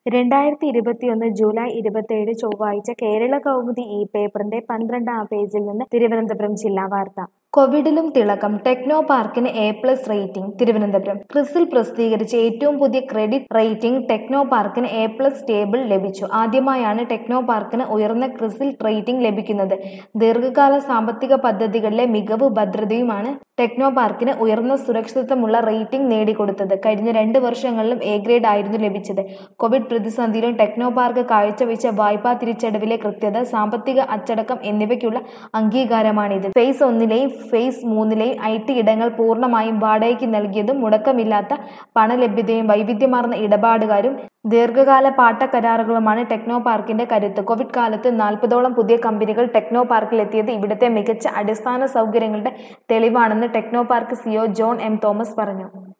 രണ്ടായിരത്തി ഇരുപത്തിയൊന്ന് ജൂലൈ ഇരുപത്തിയേഴ് ചൊവ്വാഴ്ച കേരള കൗമുദി ഈ പേപ്പറിന്റെ പന്ത്രണ്ടാം പേജിൽ നിന്ന് തിരുവനന്തപുരം ജില്ലാ വാർത്ത കോവിഡിലും തിളക്കം ടെക്നോ പാർക്കിന് A plus rating Thiruvananthapuram CRISIL പ്രസിദ്ധീകരിച്ച ഏറ്റവും പുതിയ ക്രെഡിറ്റ് റേറ്റിംഗ് ടെക്നോ പാർക്കിന് എ പ്ലസ് സ്റ്റേബിൾ ലഭിച്ചു ആദ്യമായാണ് ടെക്നോ പാർക്കിന് ഉയർന്ന ക്രിസിൽ റേറ്റിംഗ് ലഭിക്കുന്നത് ദീർഘകാല സാമ്പത്തിക പദ്ധതികളിലെ മികവ് ഭദ്രതയുമാണ് ടെക്നോ പാർക്കിന് ഉയർന്ന സുരക്ഷിതത്വമുള്ള റേറ്റിംഗ് നേടിക്കൊടുത്തത് കഴിഞ്ഞ രണ്ട് വർഷങ്ങളിലും എ ഗ്രേഡ് ആയിരുന്നു ലഭിച്ചത് കോവിഡ് പ്രതിസന്ധിയിലും ടെക്നോ പാർക്ക് കാഴ്ചവെച്ച വായ്പാ തിരിച്ചടവിലെ കൃത്യത സാമ്പത്തിക അച്ചടക്കം എന്നിവയ്ക്കുള്ള അംഗീകാരമാണിത് ഫേസ് ഒന്നിലെയും ഫേസ് മൂന്നിലെയും ഐ ടി ഇടങ്ങൾ പൂർണ്ണമായും വാടകയ്ക്ക് നൽകിയതും മുടക്കമില്ലാത്ത പണലഭ്യതയും വൈവിധ്യമാർന്ന ഇടപാടുകാരും ദീർഘകാല പാട്ടക്കരാറുകളുമാണ് ടെക്നോ പാർക്കിന്റെ കരുത്ത് കോവിഡ് കാലത്ത് നാൽപ്പതോളം പുതിയ കമ്പനികൾ ടെക്നോ പാർക്കിൽ എത്തിയത് ഇവിടുത്തെ മികച്ച അടിസ്ഥാന സൗകര്യങ്ങളുടെ തെളിവാണെന്ന് techno park CEO John M Thomas പറഞ്ഞു